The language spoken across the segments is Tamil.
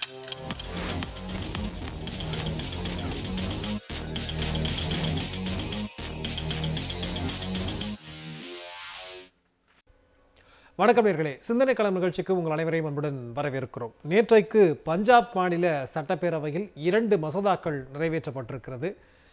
வணக்கம் நேர்களே சிந்தனை களம் நிகழ்ச்சிக்கு உங்கள் அனைவரையும் அன்புடன் வரவேற்கிறோம் நேற்றைக்கு பஞ்சாப் மாநில சட்டப்பேரவையில் இரண்டு மசோதாக்கள் நிறைவேற்றப்பட்டிருக்கிறது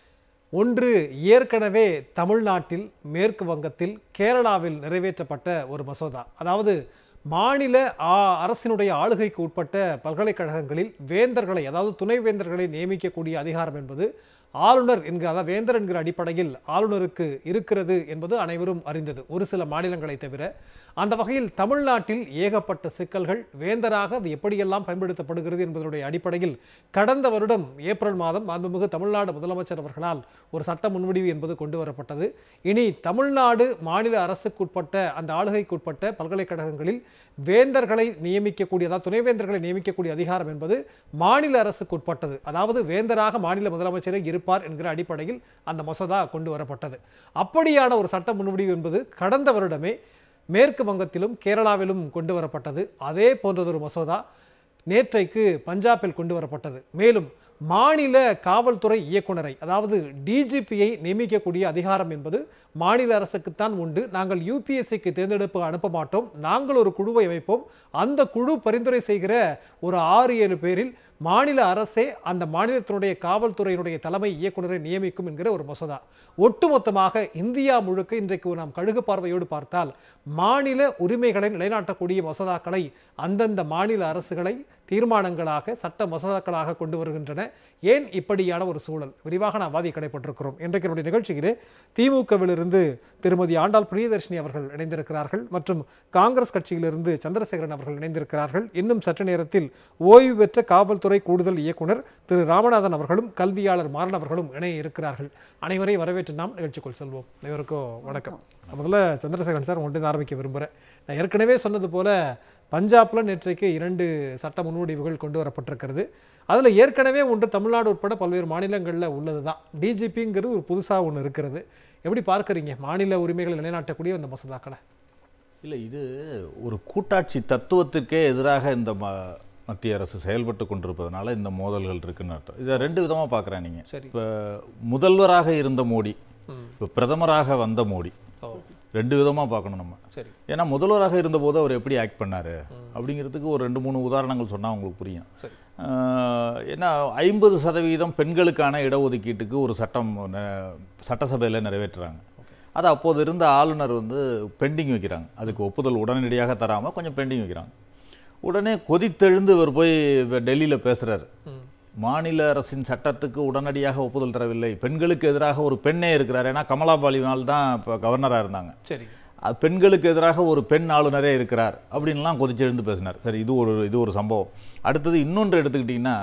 ஒன்று ஏற்கனவே தமிழ்நாட்டில் மேற்கு வங்கத்தில் கேரளாவில் நிறைவேற்றப்பட்ட ஒரு மசோதா அதாவது மாநில ஆ- அரசினுடைய ஆளுகைக்கு உட்பட்ட பல்கலைக்கழகங்களில் வேந்தர்களை அதாவது துணை வேந்தர்களை நியமிக்கக்கூடிய அதிகாரம் என்பது ஆளுநர் என்கிற அதாவது வேந்தர் என்கிற அடிப்படையில் ஆளுநருக்கு இருக்கிறது என்பது அனைவரும் அறிந்தது ஒரு சில மாநிலங்களை தவிர அந்த வகையில் தமிழ்நாட்டில் ஏகப்பட்ட சிக்கல்கள் வேந்தராக அது எப்படியெல்லாம் பயன்படுத்தப்படுகிறது என்பதனுடைய அடிப்படையில் கடந்த வருடம் ஏப்ரல் மாதம் மாண்புமிகு தமிழ்நாடு முதலமைச்சர் அவர்களால் ஒரு சட்ட முன்வடிவு என்பது கொண்டு வரப்பட்டது இனி தமிழ்நாடு மாநில அரசுக்குட்பட்ட அந்த ஆளுகைக்குட்பட்ட பல்கலைக்கழகங்களில் வேந்தர்களை நியமிக்கக்கூடிய அதாவது துணைவேந்தர்களை நியமிக்கக்கூடிய அதிகாரம் என்பது மாநில அரசுக்குட்பட்டது அதாவது வேந்தராக மாநில முதலமைச்சரே இருப்பார் என்கிற அடிப்படையில் அந்த மசோதா கொண்டு வரப்பட்டது அப்படியான ஒரு சட்ட முன்வடிவு என்பது கடந்த வருடமே மேற்கு வங்கத்திலும் கேரளாவிலும் கொண்டு வரப்பட்டது அதே போன்றதொரு மசோதா நேற்றைக்கு பஞ்சாபில் கொண்டு வரப்பட்டது மேலும் மாநில காவல்துறை இயக்குனரை அதாவது டிஜிபியை நியமிக்கக்கூடிய அதிகாரம் என்பது மாநில அரசுக்குத்தான் உண்டு நாங்கள் யூபிஎஸ்சிக்கு தேர்ந்தெடுப்பு அனுப்ப மாட்டோம் நாங்கள் ஒரு குழுவை அமைப்போம் அந்த குழு பரிந்துரை செய்கிற ஒரு ஆறு ஏழு பேரில் மாநில அரசே அந்த மாநிலத்தினுடைய காவல்துறையினுடைய தலைமை இயக்குனரை நியமிக்கும் என்கிற ஒரு மசோதா ஒட்டுமொத்தமாக இந்தியா முழுக்க இன்றைக்கு நாம் கழுகு பார்வையோடு பார்த்தால் மாநில உரிமைகளை நிலைநாட்டக்கூடிய மசோதாக்களை அந்தந்த மாநில அரசுகளை தீர்மானங்களாக சட்ட மசோதாக்களாக கொண்டு வருகின்றன ஏன் இப்படியான ஒரு சூழல் விரிவாக நாம் வாதி கடைப்பட்டிருக்கிறோம் இன்றைக்கு என்னுடைய நிகழ்ச்சியிலே திமுகவிலிருந்து திருமதி ஆண்டாள் பிரியதர்ஷினி அவர்கள் இணைந்திருக்கிறார்கள் மற்றும் காங்கிரஸ் கட்சியிலிருந்து சந்திரசேகரன் அவர்கள் இணைந்திருக்கிறார்கள் இன்னும் சற்று நேரத்தில் ஓய்வு பெற்ற காவல்துறை கூடுதல் இயக்குனர் திரு ராமநாதன் அவர்களும் கல்வியாளர் மாறன் அவர்களும் இணைய இருக்கிறார்கள் அனைவரையும் வரவேற்று நாம் நிகழ்ச்சிக்குள் செல்வோம் அனைவருக்கும் வணக்கம் முதல்ல சந்திரசேகரன் சார் உங்கள்கிட்ட ஆரம்பிக்க விரும்புகிறேன் நான் ஏற்கனவே சொன்னது போல பஞ்சாப்ல நேற்றைக்கு இரண்டு சட்ட முன்வடிவுகள் கொண்டு வரப்பட்டிருக்கிறது அதுல ஏற்கனவே ஒன்று தமிழ்நாடு உட்பட பல்வேறு மாநிலங்கள்ல உள்ளது தான் டிஜிபிங்கிறது ஒரு புதுசா ஒன்று இருக்கிறது எப்படி பார்க்கறீங்க மாநில உரிமைகளை நிலைநாட்டக்கூடிய அந்த மசோதாக்களை இல்லை இது ஒரு கூட்டாட்சி தத்துவத்துக்கே எதிராக இந்த ம மத்திய அரசு செயல்பட்டு கொண்டிருப்பதனால இந்த மோதல்கள் இருக்குன்னு அர்த்தம் இதை ரெண்டு விதமாக பார்க்குறேன் நீங்கள் சரி. இப்போ முதல்வராக இருந்த மோடி இப்போ பிரதமராக வந்த மோடி ஓ ரெண்டு விதமாக பார்க்கணும் நம்ம சரி ஏன்னா முதல்வராக இருந்தபோது அவர் எப்படி ஆக்ட் பண்ணாரு அப்படிங்கிறதுக்கு ஒரு ரெண்டு மூணு உதாரணங்கள் சொன்னால் உங்களுக்கு புரியும் சரி ஆஹ் ஏன்னா ஐம்பது சதவீதம் பெண்களுக்கான இடஒதுக்கீட்டுக்கு ஒரு சட்டம் சட்டசபையில் நிறைவேற்றுறாங்க அது அப்போது இருந்த ஆளுநர் வந்து பெண்டிங் வைக்கிறாங்க அதுக்கு ஒப்புதல் உடனடியாக தராமல் கொஞ்சம் பெண்டிங் வைக்கிறாங்க உடனே கொதித்தெழுந்து இவர் போய் டெல்லியில் பேசுகிறாரு ம் மாநில அரசின் சட்டத்துக்கு உடனடியாக ஒப்புதல் தரவில்லை பெண்களுக்கு எதிராக ஒரு பெண்ணே இருக்கிறார் ஏன்னா கமலா பாலிவால் தான் இப்போ கவர்னராக இருந்தாங்க சரி அது பெண்களுக்கு எதிராக ஒரு பெண் ஆளுநரே இருக்கிறார் அப்படின்லாம் கொதிச்செழுந்து பேசினார் சரி இது ஒரு இது ஒரு சம்பவம் அடுத்தது இன்னொன்று எடுத்துக்கிட்டிங்கன்னா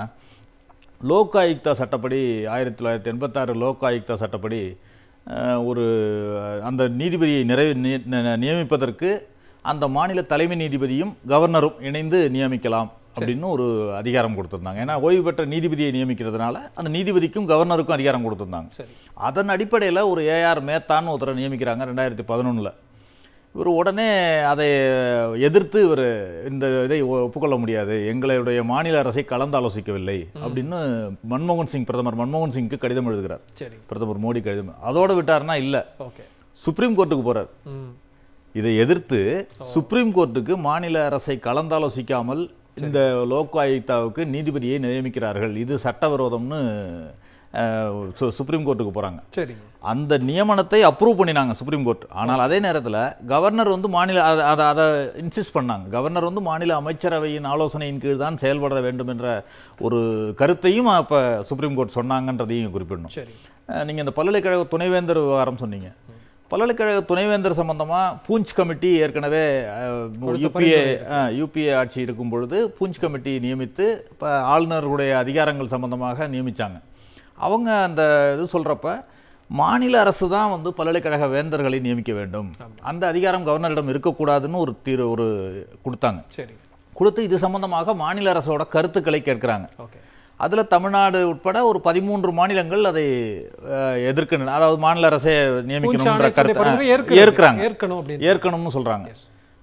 லோக் ஆயுக்தா சட்டப்படி ஆயிரத்தி தொள்ளாயிரத்தி எண்பத்தாறு லோக் ஆயுக்தா சட்டப்படி அஹ், ஒரு அந்த நீதிபதியை நிறைவு நி- நி- நியமிப்பதற்கு அந்த மாநில தலைமை நீதிபதியும் கவர்னரும் இணைந்து நியமிக்கலாம் அப்படின்னு ஒரு அதிகாரம் கொடுத்திருந்தாங்க ஏன்னா ஓய்வு பெற்ற நீதிபதியை நியமிக்கிறதுனால அந்த நீதிபதிக்கும் கவர்னருக்கும் அதிகாரம் கொடுத்திருந்தாங்க சரி அதன் அடிப்படையில் ஒரு ஏஆர் மேத்தான்னு ஒருத்தரை நியமிக்கிறாங்க ரெண்டாயிரத்தி பதினொன்றில் இவர் உடனே அதை எதிர்த்து இவர் இந்த இதை ஒ- ஒப்புக்கொள்ள முடியாது எங்களுடைய மாநில அரசை கலந்து ஆலோசிக்கவில்லை அப்படின்னு மன்மோகன் சிங் பிரதமர் மன்மோகன் சிங்க்கு கடிதம் எழுதுகிறார் சரி பிரதமர் மோடி கடிதம் அதோட விட்டாருன்னா இல்லை ஓகே சுப்ரீம் கோர்ட்டுக்கு போறார் ம் இதை எதிர்த்து சுப்ரீம் கோர்ட்டுக்கு மாநில அரசை கலந்தாலோசிக்காமல் இந்த லோக் ஆயுக்தாவுக்கு நீதிபதியை நியமிக்கிறார்கள் இது சட்டவிரோதம்னு அஹ், சு- சுப்ரீம் கோர்ட்டுக்கு போறாங்க சரிங்க அந்த நியமனத்தை அப்ரூவ் பண்ணினாங்க சுப்ரீம் கோர்ட் ஆனால் அதே நேரத்தில் கவர்னர் வந்து மாநில அதை அதை அதை இன்சிஸ்ட் பண்ணாங்க கவர்னர் வந்து மாநில அமைச்சரவையின் ஆலோசனையின் கீழ் தான் செயல்பட வேண்டும் என்ற ஒரு கருத்தையும் அப்போ சுப்ரீம் கோர்ட் சொன்னாங்கன்றதையும் குறிப்பிடணும் சரி நீங்கள் இந்த பல்கலைக்கழக துணைவேந்தர் விவகாரம் சொன்னீங்க பல்கலைக்கழக துணைவேந்தர் சம்பந்தமாக பூஞ்ச் கமிட்டி ஏற்கனவே யூபிஏ யூபிஏ ஆட்சி இருக்கும் பொழுது பூஞ்ச் கமிட்டி நியமித்து இப்போ ஆளுநர்களுடைய அதிகாரங்கள் சம்பந்தமாக நியமிச்சாங்க அவங்க அந்த இது சொல்கிறப்ப மாநில அரசு தான் வந்து பல்கலைக்கழக வேந்தர்களை நியமிக்க வேண்டும் அந்த அதிகாரம் கவர்னரிடம் இருக்கக்கூடாதுன்னு ஒரு தீர்வு ஒரு கொடுத்தாங்க சரி கொடுத்து இது சம்பந்தமாக மாநில அரசோட கருத்துக்களை கேட்குறாங்க ஓகே அதில் தமிழ்நாடு உட்பட ஒரு பதிமூன்று மாநிலங்கள் அதை அஹ், எதிர்க்கின்றன அதாவது மாநில அரசே நியமிக்கணும்ன்ற பூஞ்சானை கருத்து பொறுத்தவரை அஹ், ஏற்கிறது. ஏற்கிறாங்க ஏற்கணும் அப்படின்னு ஏற்கணும்னு சொல்றாங்க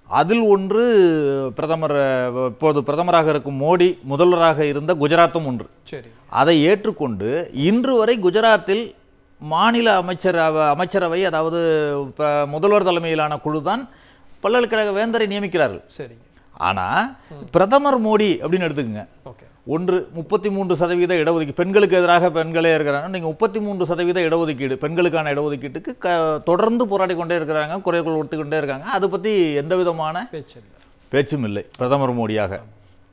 அதில் ஒன்று பிரதமர் அஹ், இப்போது பிரதமராக இருக்கும் மோடி முதல்வராக இருந்த குஜராத்தும் ஒன்று சரி அதை ஏற்றுக்கொண்டு இன்று வரை குஜராத்தில் மாநில அமைச்சர் அமைச்சரவை அதாவது ப- முதல்வர் தலைமையிலான குழு தான் பல்கலைக்கழக வேந்தரை நியமிக்கிறார்கள் சரிங்க ஆனா பிரதமர் மோடி அப்படின்னு எடுத்துக்கங்க ஓகே ஒன்று முப்பத்தி மூன்று சதவீத இடஒதுக்கீடு பெண்களுக்கு எதிராக பெண்களே இருக்கிறாங்க நீங்க முப்பத்தி மூன்று சதவீத இடஒதுக்கீடு பெண்களுக்கான இடஒதுக்கீட்டுக்கு க தொடர்ந்து போராடி கொண்டே இருக்கிறாங்க குறைகள் கொடுத்து கொண்டே இருக்காங்க அதை பத்தி எந்த விதமான பேச்சு இல்லை பேச்சும் இல்லை பிரதமர் மோடியாக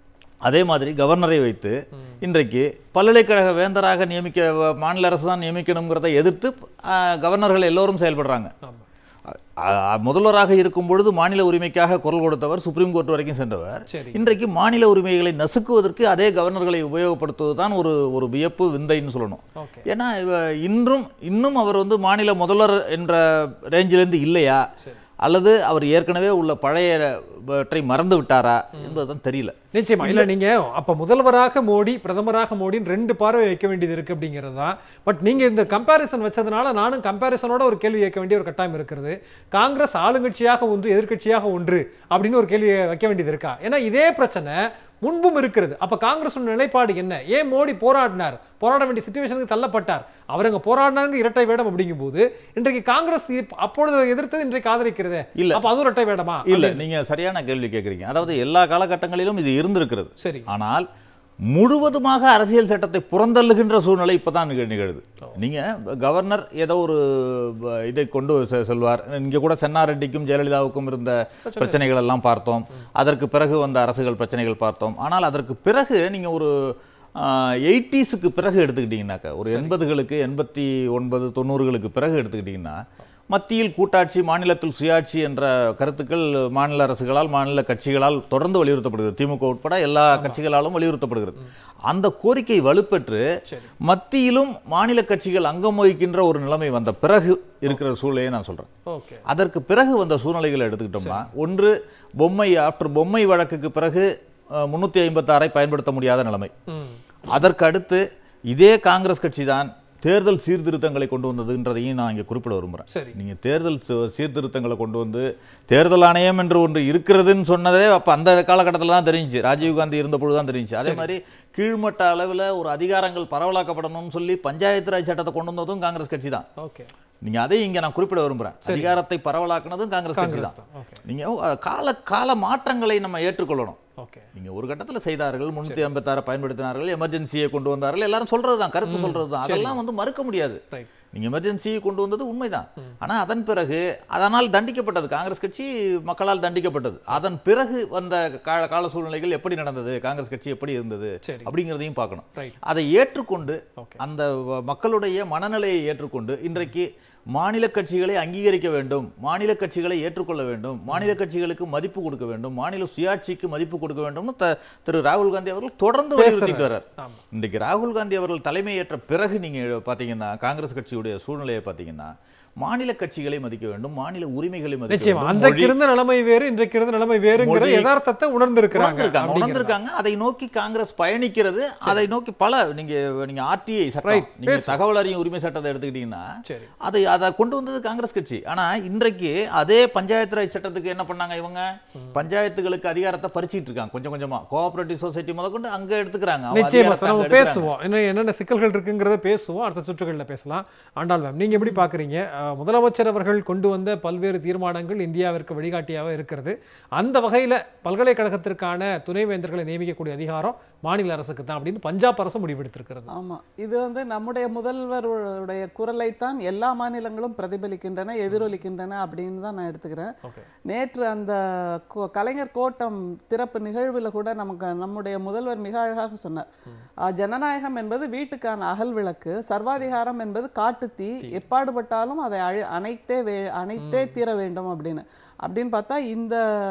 அதே மாதிரி கவர்னரை வைத்து இன்றைக்கு பல்கலைக்கழக வேந்தராக நியமிக்க வ- மாநில அரசு தான் நியமிக்கணுங்கிறதை எதிர்த்து ஆ, கவர்னர்கள் எல்லோரும் செயல்படுறாங்க ஆமா அ- அ- முதல்வராக இருக்கும் பொழுது மாநில உரிமைக்காக குரல் கொடுத்தவர் சுப்ரீம் கோர்ட் வரைக்கும் சென்றவர் சரி இன்றைக்கு மாநில உரிமைகளை நசுக்குவதற்கு அதே கவர்னர்களை உபயோகப்படுத்துவது தான் ஒரு ஒரு வியப்பு விந்தைன்னு சொல்லணும் ஓகே ஏன்னா இவ இன்றும் இன்னும் அவர் வந்து மாநில முதல்வர் என்ற ரேஞ்சிலிருந்து இல்லையா சரி அல்லது அவர் ஏற்கனவே உள்ள பழையவற்றை மறந்து விட்டாரா என்பதுதான் தெரியல நிச்சயமா இல்ல நீங்க அப்ப முதல்வராக மோடி பிரதமராக மோடின்னு ரெண்டு பார்வை வைக்க வேண்டியது இருக்கு அப்படிங்கிறது தான் பட் நீங்க இந்த கம்பாரிசன் வச்சதுனால நானும் கம்பாரிசனோட ஒரு கேள்வி கேட்க வேண்டிய ஒரு கட்டாயம் இருக்கிறது காங்கிரஸ் ஆளுங்கட்சியாக ஒன்று எதிர்க்கட்சியாக ஒன்று அப்படின்னு ஒரு கேள்வி வைக்க வேண்டியது இருக்கா ஏன்னா இதே பிரச்சனை முன்பும் இருக்கிறது அப்ப காங்கிரஸ் நிலைப்பாடு என்ன ஏன் மோடி போராடினார் போராட வேண்டிய சுச்சுவேஷனுக்கு தள்ளப்பட்டார் அவர் அங்க போராடினாங்க இரட்டை வேடம் அப்படிங்கும்போது இன்றைக்கு காங்கிரஸ் இப்ப- அப்பொழுது எதிர்த்தது இன்றைக்கு ஆதரிக்கிறதே இல்ல. அப்ப அதுவும் இரட்டை வேடமா இல்ல நீங்க சரியான கேள்வி கேட்குறீங்க அதாவது எல்லா காலகட்டங்களிலும் இது இருந்திருக்கிறது சரி ஆனால் முழுவதுமாக அரசியல் சட்டத்தை புறந்தள்ளுகின்ற சூழ்நிலை இப்பதான் நிக- நிகழுது நீங்க கவர்னர் ஏதோ ஒரு ப- இதை கொண்டு செ- செல்வார் இங்க கூட சென்னாரெட்டிக்கும் ஜெயலலிதாவுக்கும் இருந்த பிரச்சனைகள் எல்லாம் பார்த்தோம் அதற்கு பிறகு வந்த அரசுகள் பிரச்சனைகள் பார்த்தோம் ஆனால் அதற்கு பிறகு நீங்க ஒரு எயிட்டிஸுக்கு பிறகு எடுத்துக்கிட்டீங்கன்னாக்கா ஒரு எண்பதுகளுக்கு எண்பத்தி ஒன்பது தொண்ணூறுகளுக்கு பிறகு எடுத்துக்கிட்டிங்கன்னா மத்தியில் கூட்டாட்சி மாநிலத்தில் சுயாட்சி என்ற கருத்துக்கள் மாநில அரசுகளால் மாநில கட்சிகளால் தொடர்ந்து வலியுறுத்தப்படுகிறது திமுக உட்பட எல்லா கட்சிகளாலும் வலியுறுத்தப்படுகிறது அந்த கோரிக்கை வலுப்பெற்று சரி. மத்தியிலும் மாநில கட்சிகள் அங்கம் வகிக்கின்ற ஒரு நிலைமை வந்த பிறகு இருக்கிற சூழ்நிலையை நான் சொல்றேன் ஓகே அதற்கு பிறகு வந்த சூழ்நிலைகளை எடுத்துக்கிட்டோம்னா ஒன்று பொம்மை ஆஃப்டர் பொம்மை வழக்குக்கு பிறகு முன்னூற்றி ஐம்பத்தாறை பயன்படுத்த முடியாத நிலைமை ம் அதற்கு அடுத்து இதே காங்கிரஸ் கட்சி தான் தேர்தல் சீர்திருத்தங்களை கொண்டு வந்ததுன்றதையும் நான் இங்கே குறிப்பிட விரும்புகிறேன் சரி நீங்க தேர்தல் சீ- சீர்திருத்தங்களை கொண்டு வந்து தேர்தல் ஆணையம் என்று ஒன்று இருக்கிறதுன்னு சொன்னதே அப்ப அந்த காலகட்டத்தில் தான் தெரிஞ்சுச்சு ராஜீவ்காந்தி இருந்தபொழுது தான் தெரிஞ்சுச்சு அதே மாதிரி கீழ்மட்ட அளவில் ஒரு அதிகாரங்கள் பரவலாக்கப்படணும்னு சொல்லி பஞ்சாயத்து ராஜ் சட்டத்தை கொண்டு வந்ததும் காங்கிரஸ் கட்சி தான் ஓகே நீங்க அதை இங்க நான் குறிப்பிட விரும்புறேன் அதிகாரத்தை பரவலாக்குனதும் காங்கிரஸ் கட்சி காங்கிரஸ் தான் தான் ஓகே நீங்க அஹ், கால கால மாற்றங்களை நம்ம ஏற்றுக்கொள்ளணும் ஓகே நீங்க ஒரு கட்டத்துல செய்தார்கள் முன்னூத்தி ஐம்பத்தாறு பயன்படுத்தினார்கள் எமர்ஜென்சியை கொண்டு வந்தார்கள் எல்லாரும் சொல்றதுதான் கருத்து சொல்றதுதான் அதெல்லாம் வந்து மறுக்க முடியாது ரைட் நீங்க எமர்ஜென்சியை கொண்டு வந்தது உண்மைதான் ஆனா அதன் பிறகு அதனால் தண்டிக்கப்பட்டது காங்கிரஸ் கட்சி மக்களால் தண்டிக்கப்பட்டது அதன் பிறகு வந்த கால கால சூழ்நிலைகள் எப்படி நடந்தது காங்கிரஸ் கட்சி எப்படி இருந்தது சரி அப்படிங்கிறதையும் பார்க்கணும் ரைட் அதை ஏற்றுக்கொண்டு ஓகே அந்த வ- மக்களுடைய மனநிலையை ஏற்றுக்கொண்டு இன்றைக்கு மாநில கட்சிகளை அங்கீகரிக்க வேண்டும் மாநில கட்சிகளை ஏற்றுக்கொள்ள வேண்டும் மாநில கட்சிகளுக்கு மதிப்பு கொடுக்க வேண்டும் மாநில சுயாட்சிக்கு மதிப்பு கொடுக்க வேண்டும்னு த- திரு ராகுல் காந்தி அவர்கள் தொடர்ந்து வலியுறுத்திட்டு வர்றார் ஆமா இன்றைக்கு ராகுல் காந்தி அவர்கள் தலைமையேற்ற பிறகு நீங்க பாத்தீங்கன்னா காங்கிரஸ் கட்சியுடைய சூழ்நிலையை பாத்தீங்கன்னா மாநில கட்சிகளை மதிக்க வேண்டும் மாநில உரிமைகளை மதிக்க நிச்சயமா வேண்டும் அன்றைக்கு மொழி- இருந்த நிலைமை வேறு இன்றைக்கு இருந்த நிலைமை வேறுங்கிற மொழி- யதார்த்தத்தை உணர்ந்திருக்கிறாங்க உணர்ந்திருக்காங்க அப்படிங்கிறது. உணர்ந்திருக்காங்க அதை நோக்கி காங்கிரஸ் பயணிக்கிறது அதை நோக்கி பல நீங்க நீங்க ஆர்டிஐ Right. சட்டம் நீங்க தகவல் அறியும் உரிமை சட்டத்தை எடுத்துக்கிட்டீங்கன்னா சரி அதை அதை கொண்டு வந்தது காங்கிரஸ் கட்சி ஆனா இன்றைக்கு அதே பஞ்சாயத்து ராஜ் சட்டத்துக்கு என்ன பண்ணாங்க இவங்க பஞ்சாயத்துகளுக்கு அதிகாரத்தை பறிச்சிட்டு இருக்காங்க கொஞ்சம் கொஞ்சமா கோஆபரேட்டிவ் சொசைட்டி முதற்கொண்டு அங்க எடுத்துக்கிறாங்க அவங்க நிச்சயமா அதிகாரத்தை சார் அங்க நம்ம எடுத்துக்கிறாங்க. பேசுவோம் என்ன என்னென்ன சிக்கல்கள் இருக்குங்கிறத பேசுவோம் அடுத்த சுற்றுகளில் பேசலாம் ஆண்டாள் மேம் நீங்க எப்படி பாக்குறீங்க அஹ், முதலமைச்சர் அவர்கள் கொண்டு வந்த பல்வேறு தீர்மானங்கள் இந்தியாவிற்கு வழிகாட்டியாக இருக்கிறது அந்த வகையில பல்கலைக்கழகத்திற்கான துணைவேந்தர்களை நியமிக்கக்கூடிய அதிகாரம் மாநில அரசுக்கு தான் அப்படின்னு பஞ்சாப் அரசு முடிவெடுத்திருக்கிறது ஆமா இது வந்து நம்முடைய முதல்வருடைய குரலைத்தான் எல்லா மாநிலங்களும் பிரதிபலிக்கின்றன எதிரொலிக்கின்றன அப்படின்னு தான் நான் எடுத்துக்கிறேன் ஓகே நேற்று அந்த கோ- கலைஞர் கோட்டம் திறப்பு நிகழ்வில் கூட நமக்கு நம்முடைய முதல்வர் மிக அழகாக சொன்னார் ஆஹ், ஜனநாயகம் என்பது வீட்டுக்கான அகல் விளக்கு சர்வாதிகாரம் என்பது காட்டுத்தீ எப்பாடுபட்டாலும் அதை அழி அணைத்தே வே அணைத்தே தீர வேண்டும் அப்படின்னு அப்படின்னு பார்த்தா இந்த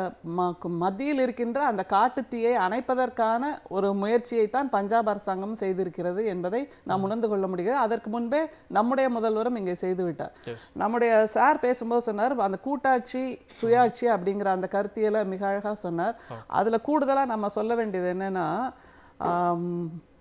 ம- மத்தியில் இருக்கின்ற அந்த காட்டுத்தீயை அணைப்பதற்கான ஒரு முயற்சியை தான் பஞ்சாப் அரசாங்கம் செய்திருக்கிறது என்பதை நாம் உணர்ந்து கொள்ள முடிகிறது அதற்கு முன்பே நம்முடைய முதல்வரும் இங்கே செய்துவிட்டார் நம்முடைய சார் பேசும்போது சொன்னார் அந்த கூட்டாட்சி சுயாட்சி அப்படிங்கிற அந்த கருத்தியலை மிக அழகாக சொன்னார் அதுல கூடுதலா நம்ம சொல்ல வேண்டியது என்னன்னா ஆம்,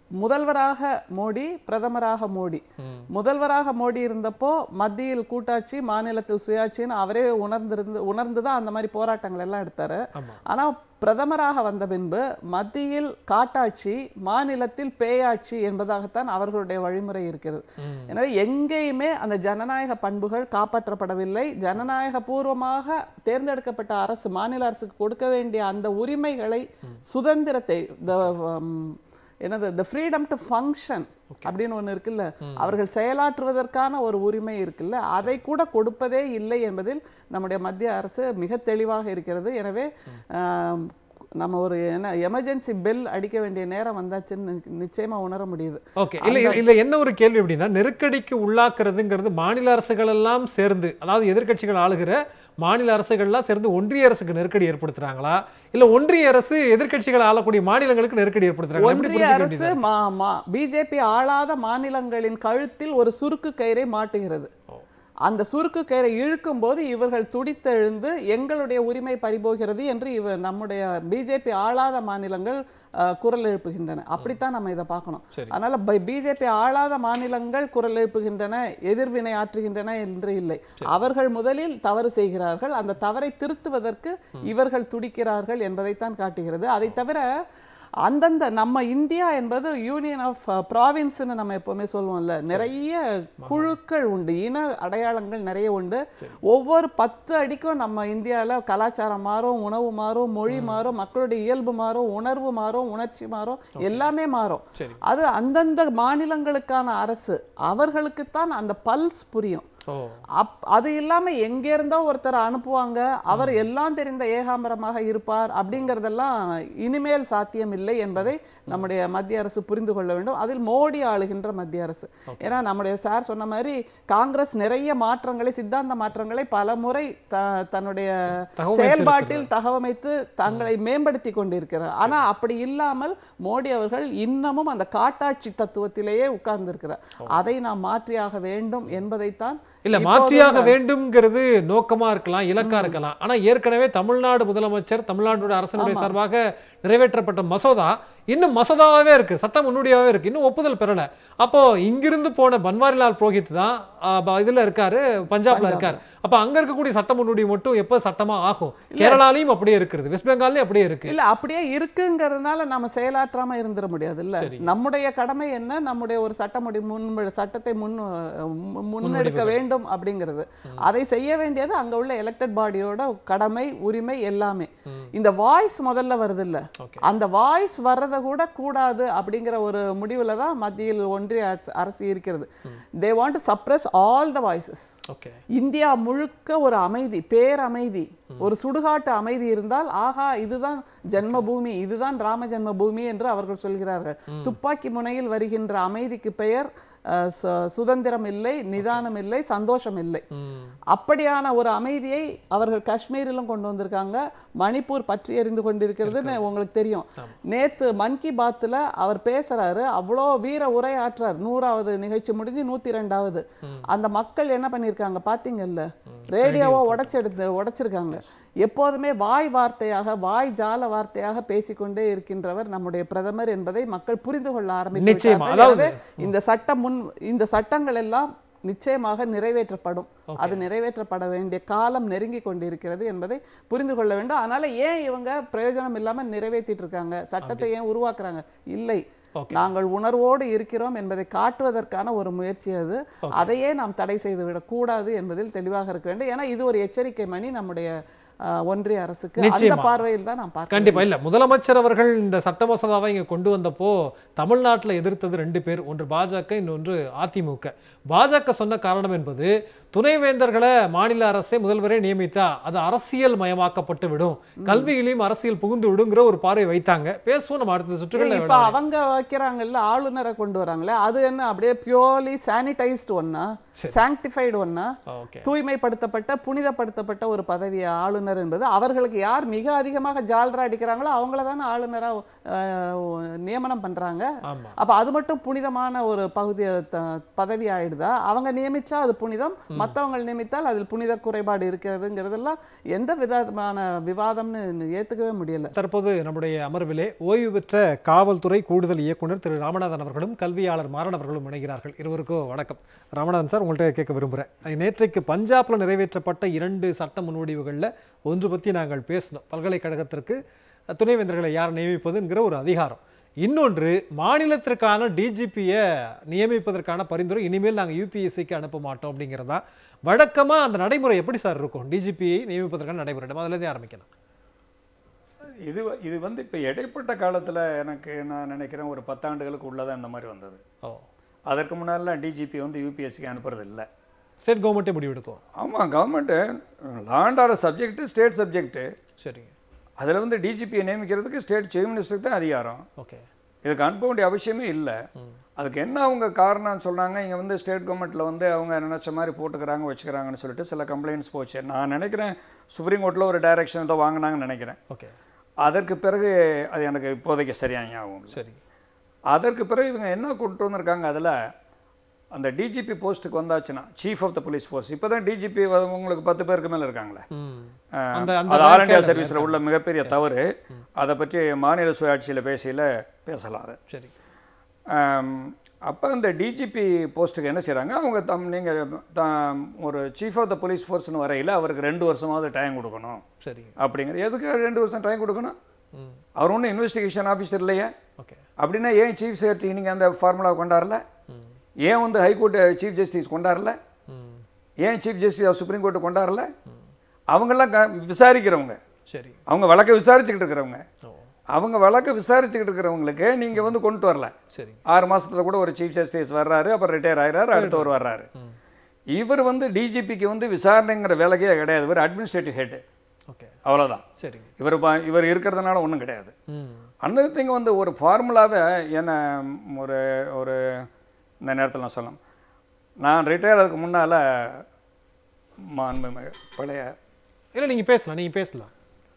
முதல்வராக மோடி பிரதமராக மோடி முதல்வராக மோடி இருந்தப்போ மத்தியில் கூட்டாட்சி மாநிலத்தில் சுயாட்சின்னு அவரே உணர்ந்திருந்து உணர்ந்து தான் அந்த மாதிரி போராட்டங்கள் எல்லாம் எடுத்தாரு ஆமா. ஆனா பிரதமராக வந்த பின்பு மத்தியில் காட்டாட்சி மாநிலத்தில் பேயாட்சி என்பதாகத்தான் அவர்களுடைய வழிமுறை இருக்கிறது எனவே எங்கேயுமே அந்த ஜனநாயக பண்புகள் காப்பாற்றப்படவில்லை ஜனநாயக பூர்வமாக தேர்ந்தெடுக்கப்பட்ட அரசு மாநில அரசுக்கு கொடுக்க வேண்டிய அந்த உரிமைகளை சுதந்திரத்தை the, um, என்னது த ஃப்ரீடம் டு ஃபங்க்ஷன் அப்படின்னு ஒண்ணு இருக்குல்ல அவர்கள் செயலாற்றுவதற்கான ஒரு உரிமை இருக்குல்ல அதை கூட கொடுப்பதே இல்லை என்பதில் நம்முடைய மத்திய அரசு மிக தெளிவாக இருக்கிறது எனவே ஆம், நம்ம ஒரு என்ன எமர்ஜென்சி பெல் அடிக்க வேண்டிய நேரம் வந்தாச்சுன்னு நி- நிச்சயமா உணர முடியுது ஓகே இல்ல இல்ல- இல்ல என்ன ஒரு கேள்வி அப்படின்னா நெருக்கடிக்கு உள்ளாக்குறதுங்கிறது மாநில அரசுகள் எல்லாம் சேர்ந்து அதாவது எதிர்க்கட்சிகள் ஆளுகிற மாநில அரசுகள்லாம் சேர்ந்து ஒன்றிய அரசுக்கு நெருக்கடி ஏற்படுத்துறாங்களா இல்ல ஒன்றிய அரசு எதிர்க்கட்சிகள் ஆளக்கூடிய மாநிலங்களுக்கு நெருக்கடி ஏற்படுத்துறாங்களா எப்படி ஒன்றிய புரிஞ்சுக்க அரசு வேண்டியது மா மா பிஜேபி ஆளாத மாநிலங்களின் கழுத்தில் ஒரு சுருக்கு கயிறை மாட்டுகிறது அந்த சுருக்கு கயிறை இழுக்கும் போது இவர்கள் துடித்தெழுந்து எங்களுடைய உரிமை பறிபோகிறது என்று இவ நம்முடைய பிஜேபி ஆளாத மாநிலங்கள் அஹ், குரல் எழுப்புகின்றன அப்படித்தான் நம்ம இதை பார்க்கணும் சரி. அதனால பிஜேபி ஆளாத மாநிலங்கள் குரல் எழுப்புகின்றன எதிர்வினை ஆற்றுகின்றன என்று இல்லை அவர்கள் முதலில் தவறு செய்கிறார்கள் அந்த தவறை திருத்துவதற்கு இவர்கள் துடிக்கிறார்கள் என்பதைத்தான் காட்டுகிறது அதை தவிர அந்தந்த நம்ம இந்தியா என்பது யூனியன் ஆஃப் ப்ராவின்ஸ்னு நம்ம எப்பவுமே சொல்லுவோம்ல நிறைய குழுக்கள் உண்டு இன அடையாளங்கள் நிறைய உண்டு ஒவ்வொரு பத்து அடிக்கும் நம்ம இந்தியால கலாச்சாரம் மாறும் உணவு மாறும் மொழி மாறும் மக்களுடைய இயல்பு மாறும் உணர்வு மாறும் உணர்ச்சி மாறும் எல்லாமே மாறும் சரி அது அந்தந்த மாநிலங்களுக்கான அரசு அவர்களுக்குத்தான் அந்த பல்ஸ் புரியும் ஓ அப் அது இல்லாம எங்க இருந்தோ ஒருத்தர் அனுப்புவாங்க அவர் எல்லாம் தெரிந்த ஏகாம்பரமாக இருப்பார் அப்படிங்கறதெல்லாம் இனிமேல் சாத்தியம் இல்லை என்பதை நம்முடைய மத்திய அரசு புரிந்து கொள்ள வேண்டும் அதில் மோடி ஆளுகின்ற மத்திய அரசு ஏன்னா நம்முடைய சார் சொன்ன மாதிரி காங்கிரஸ் நிறைய மாற்றங்களை சித்தாந்த மாற்றங்களை பல முறை த- தன்னுடைய தகவமைத்து செயல்பாட்டில் தகவமைத்து தங்களை மேம்படுத்தி கொண்டிருக்கிறார் ஆனா அப்படி இல்லாமல் மோடி அவர்கள் இன்னமும் அந்த காட்டாட்சி தத்துவத்திலேயே உட்கார்ந்திருக்கிறார் அதை நாம் மாற்றியாக வேண்டும் என்பதைத்தான் இல்ல இப்போது மாற்றியாக வேண்டும்ங்கிறது நோக்கமா இருக்கலாம் இலக்கா இருக்கலாம் ஆனா ஏற்கனவே தமிழ்நாடு முதலமைச்சர் தமிழ்நாடு அரசனுடைய சார்பாக நிறைவேற்றப்பட்ட மசோதா இன்னும் மசோதாவே இருக்கு சட்ட முன்னோடியாவே இருக்கு இன்னும் ஒப்புதல் பெறல அப்போ இங்கிருந்து போன பன்வாரிலால் புரோஹித் தான் ஆ, ப- இதுல இருக்காரு பஞ்சாப்ல இருக்காரு அப்ப அங்க இருக்கக்கூடிய சட்ட முன்னோடி மட்டும் எப்ப சட்டமா ஆகும் கேரளாலையும் அப்படியே இருக்குது வெஸ்ட் பெங்கால்லயும் அப்படியே இருக்கு இல்ல அப்படியே இருக்குங்கிறதுனால நம்ம செயலாற்றாம இருந்துட முடியாது இல்ல சரி. நம்முடைய கடமை என்ன நம்முடைய ஒரு சட்டமுடி முன் சட்டத்தை முன் மு- முன்னெடுக்க வேண்டும் அப்படிங்கிறது அதை செய்ய வேண்டியது அங்க உள்ள எலெக்டட் பாடியோட கடமை உரிமை எல்லாமே இந்த வாய்ஸ் முதல்ல வருது இல்ல ஓகே அந்த வாய்ஸ் வர்றதை கூட கூடாது அப்படிங்கிற ஒரு முடிவுல தான் மத்தியில் ஒன்றிய அரசு- அரசு இருக்கிறது they want to suppress all the voices okay India முழுக்க ஒரு அமைதி பேரமைதி ஒரு சுடுகாட்டு அமைதி இருந்தால் ஆஹா இதுதான் ஜென்மபூமி இதுதான் ராம ஜென்மபூமி என்று அவர்கள் சொல்கிறார்கள் துப்பாக்கி முனையில் வருகின்ற அமைதிக்கு பெயர் அஹ், சு- சுதந்திரம் இல்லை நிதானம் இல்லை சந்தோஷம் இல்லை ம் அப்படியான ஒரு அமைதியை அவர்கள் காஷ்மீரிலும் கொண்டு வந்திருக்காங்க மணிப்பூர் பற்றி எறிந்து கொண்டிருக்கிறதுன்னு உங்களுக்கு தெரியும் நேத்து மன் கி பாத்தில் அவர் பேசுறாரு அவ்வளோ வீர உரை ஆற்றார் நூறாவது நிகழ்ச்சி முடிஞ்சு நூத்தி ரெண்டாவது அந்த மக்கள் என்ன பண்ணியிருக்காங்க பாத்தீங்கல்ல ரேடியோவை உடைச்செடுத்து உடைச்சிருக்காங்க எப்போதுமே வாய் வார்த்தையாக வாய் ஜால வார்த்தையாக பேசிக்கொண்டே இருக்கின்றவர் நம்முடைய பிரதமர் என்பதை மக்கள் புரிந்து கொள்ள ஆரம்பித்து நிச்சயமா. விட்டார்கள். அதாவது- எனவே இந்த சட்டம் முன் இந்த சட்டங்கள் எல்லாம் நிச்சயமாக நிறைவேற்றப்படும் அது நிறைவேற்றப்பட வேண்டிய காலம் நெருங்கி கொண்டிருக்கிறது என்பதை புரிந்து கொள்ள வேண்டும் அதனால ஏன் இவங்க பிரயோஜனம் இல்லாம நிறைவேற்றிட்டு இருக்காங்க சட்டத்தை ஏன் உருவாக்குறாங்க இல்லை Okay. நாங்கள் உணர்வோடு இருக்கிறோம் என்பதை காட்டுவதற்கான ஒரு முயற்சி அது அதையே நாம் தடை செய்து விடக்கூடாது என்பதில் தெளிவாக இருக்க வேண்டும் ஏன்னா இது ஒரு எச்சரிக்கை மணி நம்முடைய அஹ், ஒன்றிய அரசுக்கு அந்த நிச்சயமா. பார்வையில் தான் நாம் பார்க்க கண்டிப்பா இல்ல முதலமைச்சர் அவர்கள் இந்த சட்ட மசோதாவை இங்க கொண்டு வந்தப்போ தமிழ்நாட்டுல எதிர்த்தது ரெண்டு பேர் ஒன்று பாஜக இன்னொன்று அதிமுக பாஜக சொன்ன காரணம் என்பது துணைவேந்தர்களை மாநில அரசே முதல்வரே நியமித்தா அது அரசியல் மயமாக்கப்பட்டு விடும் கல்வியிலையும் அரசியல் புகுந்து விடுங்கிற ஒரு பார்வை வைத்தாங்க பேசுவோம் நம்ம அடுத்த ஏய், சுற்றுகள் இப்ப அவங்க வைக்கிறாங்கல்ல ஆளுநரை கொண்டு வராங்களே அது என்ன அப்படியே பியோர்லி சானிடைஸ்டு ஒன்னா சாங்டிஃபைடு ஒன்னா ஓகே தூய்மைப்படுத்தப்பட்ட புனிதப்படுத்தப்பட்ட ஒரு பதவியை ஆளுநர் ஆளுநர் என்பது அவர்களுக்கு யார் மிக அதிகமாக ஜால்ரா அடிக்கிறாங்களோ அவங்கள தானே ஆளுநராக நியமனம் பண்றாங்க ஆமா அப்ப அது மட்டும் புனிதமான ஒரு பகுதி த- பதவி ஆயிடுதா அவங்க நியமிச்சா அது புனிதம் மத்தவங்க நியமித்தால் அதில் புனித குறைபாடு இருக்கிறதுங்கிறதெல்லாம் எந்த விதமான விவாதம்னு ஏத்துக்கவே முடியல தற்போது நம்முடைய அமர்விலே ஓய்வு பெற்ற காவல்துறை கூடுதல் இயக்குனர் திரு ராமநாதன் அவர்களும் கல்வியாளர் மாறன் அவர்களும் இணைகிறார்கள் இருவருக்கும் வணக்கம் ராமநாதன் சார் உங்கள்கிட்ட கேட்க விரும்புகிறேன் நேற்றைக்கு பஞ்சாப்ல நிறைவேற்றப்பட்ட இரண்டு சட்ட முன்வடிவுகளில் ஒன்று பற்றி நாங்கள் பேசணும் பல்கலைக்கழகத்திற்கு துணைவேந்தர்களை யார் நியமிப்பதுங்கிற ஒரு அதிகாரம் இன்னொன்று மாநிலத்திற்கான டிஜிபியை நியமிப்பதற்கான பரிந்துரை இனிமேல் நாங்கள் யூபிஎஸ்சிக்கு அனுப்ப மாட்டோம் அப்படிங்கிறது தான் வழக்கமாக அந்த நடைமுறை எப்படி சார் இருக்கும் டிஜிபியை நியமிப்பதற்கான நடைமுறை நம்ம அதுலேருந்தே ஆரம்பிக்கலாம் இது இது வந்து இப்போ இடைப்பட்ட காலத்தில் எனக்கு நான் நினைக்கிறேன் ஒரு பத்தாண்டுகளுக்கு உள்ளதான் இந்த மாதிரி வந்தது ஓ அதற்கு முன்னாடிலாம் டிஜிபி வந்து யூபிஎஸ்சிக்கு அனுப்புறது இல்லை ஸ்டேட் கவர்மெண்ட்டே முடிவெடுக்கும் ஆமாம் government law and order subject state subject சரிங்க அதில் வந்து டிஜிபியை நியமிக்கிறதுக்கு ஸ்டேட் சீஃப் மினிஸ்டருக்கு தான் அதிகாரம் ஓகே இதுக்கு அனுப்ப வேண்டிய அவசியமே இல்லை அதுக்கு என்ன அவங்க காரணம் சொன்னாங்க இங்கே வந்து ஸ்டேட் கவர்மெண்ட்டில் வந்து அவங்க நினச்ச மாதிரி போட்டுக்கிறாங்க வச்சுக்கிறாங்கன்னு சொல்லிட்டு சில கம்ப்ளைண்ட்ஸ் போச்சு நான் நினைக்கிறேன் சுப்ரீம் கோர்ட்டில் ஒரு டைரக்ஷன் ஏதோ வாங்கினாங்கன்னு நினைக்கிறேன் ஓகே அதற்கு பிறகு அது எனக்கு இப்போதைக்கு சரியாக ஞாபகம் இல்லை. சரி அதற்கு பிறகு இவங்க என்ன கொண்டு வந்திருக்காங்க அதில் அந்த டிஜிபி போஸ்ட்டுக்கு வந்தாச்சுன்னா chief of the police force இப்போ தான் டிஜிபி உங்களுக்கு பத்து பேருக்கு மேலே இருக்காங்களே ம் அஹ், அந்த- அந்த அது ஆல் இண்டியா rank சர்வீஸில் உள்ள மிகப்பெரிய தவறு அதை பற்றி மாநில சுயாட்சியில் பேசையில் பேசலாம் அதை சரி அப்போ அந்த டிஜிபி போஸ்ட்டுக்கு என்ன செய்கிறாங்க அவங்க தம் நீங்கள் ஒரு சீஃப் ஆஃப் த போலீஸ் ஃபோர்ஸ்னு வரையில் அவருக்கு ரெண்டு வருஷமாவது டைம் கொடுக்கணும் சரி அப்படிங்கிற எதுக்கு ரெண்டு வருஷம் டைம் கொடுக்கணும் ம் அவர் ஒன்றும் இன்வெஸ்டிகேஷன் ஆஃபீஸர் இல்லையே ஓகே அப்படின்னா ஏன் சீஃப் செக்ரட்டரி நீங்கள் அந்த ஃபார்முலா கொண்டாடல ம் ஏன் வந்து ஹைகோர்ட் சீஃப் ஜஸ்டிஸ் கொண்டாடல ம் ஏன் சீஃப் ஜஸ்டிஸ் சுப்ரீம் கோர்ட்டு கொண்டாடல அவங்கெல்லாம் க விசாரிக்கிறவங்க சரி அவங்க வழக்கை விசாரிச்சுக்கிட்டு இருக்கிறவங்க ஓ அவங்க வழக்கை விசாரிச்சுக்கிட்டு இருக்கிறவங்களுக்கு நீங்கள் வந்து கொண்டு வரல சரி ஆறு மாசத்துல கூட ஒரு சீஃப் ஜஸ்டிஸ் வர்றாரு அப்புறம் ரிட்டையர் ஆகிறாரு அடுத்தவர் வர்றாரு இவர் வந்து டிஜிபிக்கு வந்து விசாரணைங்கிற வேலைக்கே கிடையாது இவர் அட்மினிஸ்ட்ரேட்டிவ் ஹெட் ஓகே அவ்வளவுதான் சரி இவர் ப- இவர் இருக்கிறதுனால ஒன்றும் கிடையாது ம் அந்த திங்க வந்து ஒரு ஃபார்முலாவை என்ன ஒரு ஒரு இந்த நேரத்தில் நான் சொல்லலாம் நான் ரிட்டையர் ஆகிறதுக்கு முன்னால் மாண்புமிகு பழைய இல்லை நீங்கள் பேசலாம் நீங்கள் பேசலாம்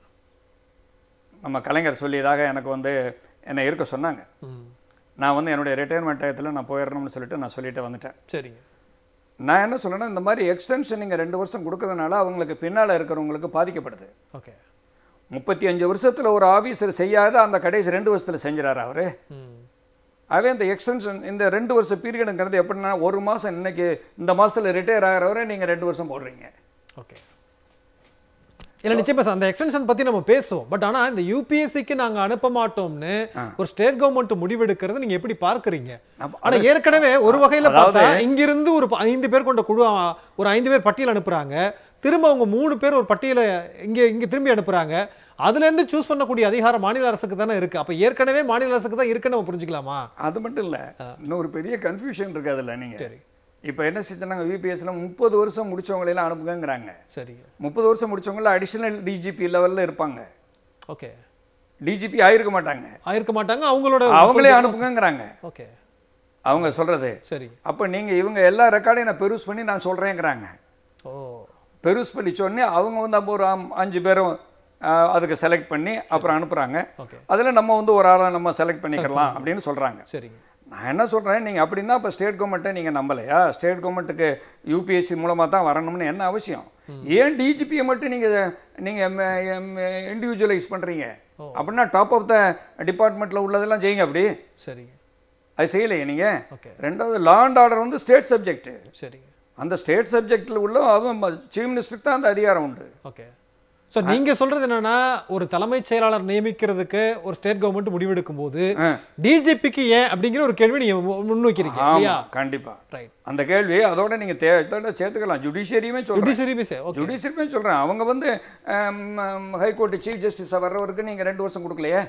நம்ம கலைஞர் சொல்லியதாக எனக்கு வந்து என்னை இருக்க சொன்னாங்க ம் நான் வந்து என்னுடைய ரிட்டையர்மெண்ட் டயத்தில் நான் போயிடணும்னு சொல்லிட்டு நான் சொல்லிட்டு வந்துட்டேன் சரிங்க நான் என்ன சொல்றேன்னா இந்த மாதிரி எக்ஸ்டென்ஷன் நீங்கள் ரெண்டு வருஷம் கொடுக்கறதுனால அவங்களுக்கு பின்னால் இருக்கிறவங்களுக்கு பாதிக்கப்படுது ஓகே முப்பத்தி அஞ்சு வருஷத்தில் ஒரு ஆஃபீஸர் செய்யாத அந்த கடைசி ரெண்டு வருஷத்தில் செஞ்சுறாரு அவரு ம் அவன் இந்த எக்ஸ்டென்ஷன் இந்த ரெண்டு வருஷம் பீரியடுங்கிறது எப்படின்னா ஒரு மாதம் இன்னைக்கு இந்த மாதத்தில் ரிட்டையர் ஆகிறவரை நீங்கள் ரெண்டு வருஷம் போடுறீங்க ஓகே இல்லை நிச்சயமா சார் அந்த எக்ஸ்டென்ஷன் பத்தி நம்ம பேசுவோம் பட் ஆனா இந்த யூபிஎஸ்சிக்கு நாங்க அனுப்ப மாட்டோம்னு ஒரு ஸ்டேட் கவர்மெண்ட் முடிவெடுக்கிறது நீங்க எப்படி பார்க்கறீங்க அப்ப ஆனா ஏற்கனவே ஒரு வகையில அதாவது- பார்த்தா இங்கிருந்து ஒரு ப- ஐந்து பேர் கொண்ட குழு அ, ஒரு ஐந்து பேர் பட்டியல் அனுப்புறாங்க திரும்ப அவங்க மூணு பேர் ஒரு பட்டியலை இங்க இங்க திரும்பி அனுப்புறாங்க அதுல இருந்து சூஸ் பண்ணக்கூடிய அதிகாரம் மாநில அரசுக்கு தானே இருக்கு அப்ப ஏற்கனவே மாநில அரசுக்கு தான் இருக்குன்னு நம்ம புரிஞ்சுக்கலாமா அது மட்டும் இல்லை இன்னொரு பெரிய கன்ஃபியூஷன் இருக்கு அதில் நீங்கள் சரி இப்போ என்ன செஞ்சாங்க யூபிஎஸ்ல முப்பது வருஷம் முடிச்சவங்களையெல்லாம் அனுப்புங்கங்கிறாங்க சரி முப்பது வருஷம் முடிச்சவங்கள அடிஷனல் டிஜிபி லெவலில் இருப்பாங்க ஓகே டிஜிபி ஆயிருக்க மாட்டாங்க ஆயிருக்க மாட்டாங்க அவங்களோட அவங்களே அனுப்புங்கங்கிறாங்க ஓகே அவங்க சொல்றது சரி அப்போ நீங்க இவங்க எல்லா ரெக்கார்டையும் நான் பெருஸ் பண்ணி நான் சொல்றேங்கிறாங்க ஓ பெருஸ் பண்ணி சொன்னே அவங்க வந்து அப்போ ஒரு அம்- அஞ்சு பேரும் ஆ, அதுக்கு செலக்ட் பண்ணி அப்புறம் அனுப்புறாங்க ஓகே அதில் நம்ம வந்து ஒரு ஆளை நம்ம செலக்ட் பண்ணிக்கலாம் அப்படின்னு சொல்றாங்க சரிங்க நான் என்ன சொல்றேன் நீங்க அப்படின்னா இப்போ ஸ்டேட் கவர்மெண்ட்டை நீங்க நம்பலையா ஸ்டேட் கவர்மெண்ட்டுக்கு யூபிஎஸ்சி மூலமா தான் வரணும்னு என்ன அவசியம் ஏன் டிஜிபியை மட்டும் நீங்க நீங்க இண்டிவிஜுவலைஸ் பண்றீங்க அப்படின்னா டாப் ஆஃப் த டிபார்ட்மெண்ட்ல உள்ளதெல்லாம் செய்யுங்க அப்படி சரிங்க அது செய்யலையே நீங்க ஓகே ரெண்டாவது லா அண்ட் ஆர்டர் வந்து ஸ்டேட் சப்ஜெக்ட் சரிங்க அந்த ஸ்டேட் சப்ஜெக்டில் உள்ள அவன் சீஃப் மினிஸ்டருக்கு தான் அந்த அதிகாரம் உண்டு ஓகே ஸோ நீங்க சொல்றது என்னன்னா ஒரு தலைமைச் செயலாளர் நியமிக்கிறதுக்கு ஒரு ஸ்டேட் கவர்மெண்ட் முடிவெடுக்கும் போது ஆ. டிஜிபிக்கு ஏன் அப்படிங்கிற ஒரு கேள்வி நீங்க மு- முன்வைக்கிறீங்க இல்லையா ஆமா கண்டிப்பா ரைட் அந்த கேள்வி அதோட நீங்க தே இதோட சேர்த்துக்கலாம் ஜுடிஷியரியுமே சொல்றேன் ஜுடிஷியரி சே ஓகே ஜுடிஷியரியுமே சொல்றேன் அவங்க வந்து ஹைகோர்ட் சீஃப் ஜஸ்டிஸாக வர்றவருக்கு நீங்க ரெண்டு வருஷம் கொடுக்கலையே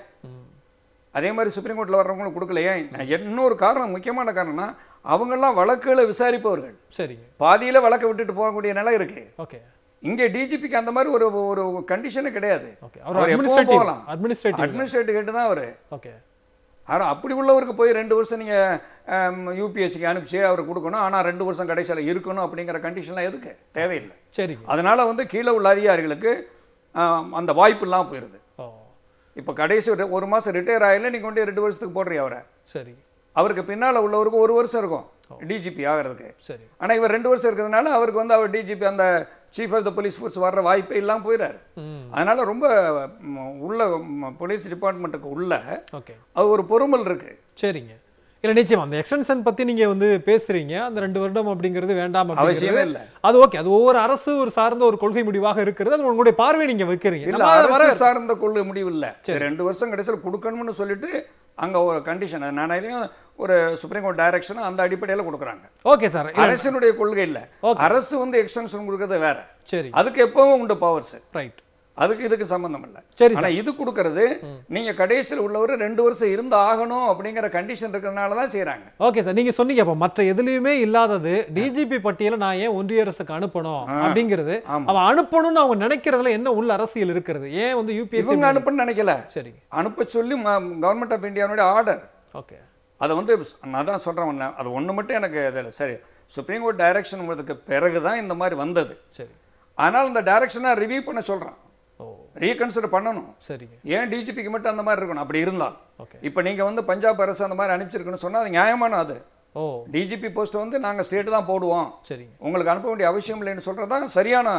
அதே மாதிரி சுப்ரீம் கோர்ட்டில் வர்றவங்களும் கொடுக்கலையே இன்னொரு காரணம் முக்கியமான காரணம்னா அவங்கெல்லாம் வழக்குகளை விசாரிப்பவர்கள் சரிங்க பாதியில வழக்கை விட்டுட்டு போகக்கூடிய நிலை இருக்கு ஓகே இங்கே டிஜிபிக்கு அந்த மாதிரி ஒரு ஒரு கண்டிஷனே கிடையாது ஓகே அவர் அவர் எப்பவும் அட்மினிஸ்ட்ரேட்டிவ் போகலாம். அட்மினிஸ்ட்ரேட்டிவ் அட்மினிஸ்ட்ரேட்டிவ் ஹெட் தான் அவர் ஓகே ஆனால் அப்படி உள்ளவருக்கு போய் ரெண்டு வருஷம் நீங்கள் யூபிஎஸ்சிக்கு அனுப்பிச்சு அவர் கொடுக்கணும் ஆனால் ரெண்டு வருஷம் கடைசியில் இருக்கணும் அப்படிங்கிற கண்டிஷன்லாம் எதுக்கு தேவையில்லை சரிங்க அதனால வந்து கீழே உள்ள அதிகாரிகளுக்கு அந்த வாய்ப்பு இல்லாமல் போயிடுது ஓ இப்போ கடைசி ஒரு- ஒரு மாதம் ரிட்டையர் ஆகல நீ கொண்டு ரெண்டு வருஷத்துக்கு போடுறீ அவரை சரி அவருக்கு பின்னால் உள்ளவருக்கு ஒரு வருஷம் இருக்கும் டிஜிபி ஆகிறதுக்கு சரி ஆனால் இவர் ரெண்டு வருஷம் இருக்கிறதுனால அவருக்கு வந்து அவர் டிஜிபி அந்த chief of the police force வர்ற வாய்ப்பே இல்லாமல் போயிடாரு ம் அதனால ரொம்ப ம், உள்ள போலீஸ் டிபார்ட்மெண்ட்டுக்கு உள்ள ஓகே அது ஒரு பொறுமல் இருக்கு சரிங்க இல்ல நிச்சயம் அந்த எக்ஸ்டென்ஷன் பத்தி நீங்க வந்து பேசுறீங்க அந்த ரெண்டு வருடம் அப்படிங்கிறது வேண்டாம் அவசியமே அப்படிங்கிறது இல்லை அது ஓகே அது ஒவ்வொரு அரசு ஒரு சார்ந்த ஒரு கொள்கை முடிவாக இருக்கிறது அது உங்களுடைய பார்வை நீங்க வைக்கிறீங்க இல்ல நம்ம அதை அரசு வர சார்ந்த கொள்கை முடிவு இல்ல ரெண்டு வருஷம் கடைசியில் கொடுக்கணும்னு சொல்லிட்டு அங்க ஒரு கண்டிஷன் நானாலையும் ஒரு சுப்ரீம் கோர்ட் டைரக்ஷன் அந்த அடிப்படையில கொடுக்குறாங்க ஓகே சார் அரசினுடைய கொள்கை இல்ல Okay. அரசு வந்து எக்ஸ்டென்ஷன் கொடுக்கறது வேற சரி அதுக்கு எப்பவும் உண்டு பவர்ஸ் ரைட் அதுக்கு இதுக்கு சம்பந்தம் இல்ல சரி ஆனா இது கொடுக்கறது நீங்க கடைசியில் உள்ளவர் ரெண்டு வருஷம் இருந்து ஆகணும் அப்படிங்கிற கண்டிஷன் இருக்கிறதுனால தான் செய்றாங்க ஓகே சார் நீங்க சொன்னீங்க அப்ப மற்ற எதுலயுமே இல்லாதது டிஜிபி பட்டியலை நான் ஏன் ஒன்றிய அரசுக்கு அனுப்பணும் அப்படிங்கிறது ஆமா. அவன் அனுப்பணும்னு அவங்க நினைக்கிறதுல என்ன உள்ள அரசியல் இருக்கிறது ஏன் வந்து யூபிஎஸ்சி இவங்க அனுப்புன்னு நினைக்கல சரி அனுப்ப சொல்லி கவர்மெண்ட் ஆஃப் இந்தியாவுடைய ஆர்டர் ஓகே அதை வந்து நான் தான் சொல்கிறேன் அது ஒன்று மட்டும் எனக்கு இதில் சரி சுப்ரீம் கோர்ட் டைரக்ஷன் வந்ததுக்கு பிறகு தான் இந்த மாதிரி வந்தது சரி ஆனால் இந்த டைரக்ஷனை ரிவ்யூ பண்ண சொல்கிறான் ஓ ரீகன்சிடர் பண்ணணும் சரிங்க ஏன் டிஜிபிக்கு மட்டும் அந்த மாதிரி இருக்கணும் அப்படி இருந்தால் ஓகே இப்போ நீங்கள் வந்து பஞ்சாப் அரசு அந்த மாதிரி அனுப்பிச்சிருக்குன்னு சொன்னால் அது நியாயமான அது ஓ டிஜிபி போஸ்ட் வந்து நாங்கள் ஸ்டேட்டு தான் போடுவோம் சரிங்க உங்களுக்கு அனுப்ப வேண்டிய அவசியம் இல்லைன்னு சொல்கிறது தான் சரியான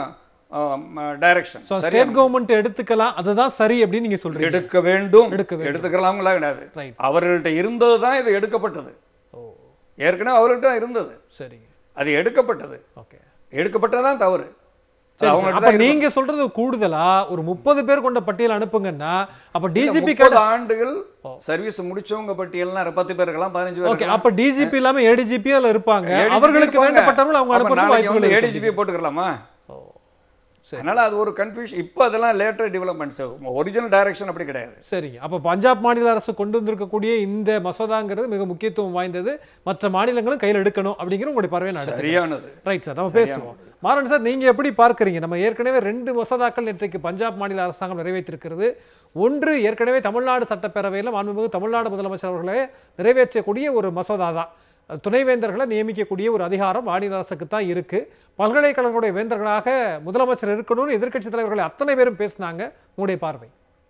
டைரக்ஷன் ஸோ ஸ்டேட் கவர்மெண்ட் எடுத்துக்கலாம் அதுதான் சரி அப்படின்னு நீங்க சொல்றீங்க எடுக்க வேண்டும் எடுக்க வேண்டும். எடுத்துக்கலாம்லாம் கிடையாது ரைட் அவர்கள்ட்ட இருந்தது தான் இது எடுக்கப்பட்டது ஓ ஏற்கனவே அவர்கள்ட்ட தான் இருந்தது சரிங்க அது எடுக்கப்பட்டது ஓகே எடுக்கப்பட்டதான் தவறு அது சரி, அவங்கள்ட்ட அப்ப தான் நீங்க சொல்றது கூடுதலா ஒரு முப்பது பேர் கொண்ட பட்டியல் அனுப்புங்கன்னா அப்ப டிஜிபி முப்பது ஆண்டுகள் சர்வீஸ் முடிச்சவங்க பட்டியல்லாம் பத்து பேர் இருக்கலாம் பதினஞ்சு பேர் ஓகே இருக்கலாம். அப்ப டிஜிபி இல்லாம ஏடிஜிபி அதுல இருப்பாங்க ADGP அவர்களுக்கு இருப்பாங்க. வேண்டப்பட்டவர்கள் அவங்க அப்ப அனுப்புறது நாளைக்கு வாய்ப்புகள் வந்து இருக்கு. ADGP போட்டுக்கலாமா ஓ சரி. அதனால அது ஒரு கன்ஃபியூஷன் இப்போ அதெல்லாம் லேட்டர் டெவலப்மெண்ட்ஸ் ஒரிஜினல் டைரக்ஷன் அப்படி கிடையாது சரிங்க அப்ப பஞ்சாப் மாநில அரசு கொண்டு வந்திருக்கக்கூடிய இந்த மசோதாங்கிறது மிக முக்கியத்துவம் வாய்ந்தது மற்ற மாநிலங்களும் கையில் எடுக்கணும் அப்படிங்கிற உங்களுடைய பார்வை நான் எடுத்துக்கிறேன். சரியானது ரைட் சார் நம்ம பேசுவோம் மாறன் சார் நீங்க எப்படி பார்க்கறீங்க நம்ம ஏற்கனவே ரெண்டு மசோதாக்கள் இன்றைக்கு பஞ்சாப் மாநில அரசாங்கம் நிறைவேற்றிருக்கிறது ஒன்று ஏற்கனவே தமிழ்நாடு சட்டப்பேரவையில் மாண்புமிகு தமிழ்நாடு முதலமைச்சர் அவர்களே நிறைவேற்றக்கூடிய ஒரு மசோதா தான் துணைவேந்தர்களை நியமிக்கக்கூடிய ஒரு அதிகாரம் மாநில அரசுக்கு தான் இருக்கு பல்கலைக்கழகங்களுடைய வேந்தர்களாக முதலமைச்சர் இருக்கணும்னு எதிர்க்கட்சி தலைவர்கள் அத்தனை பேரும் பேசினாங்க உங்களுடைய பார்வை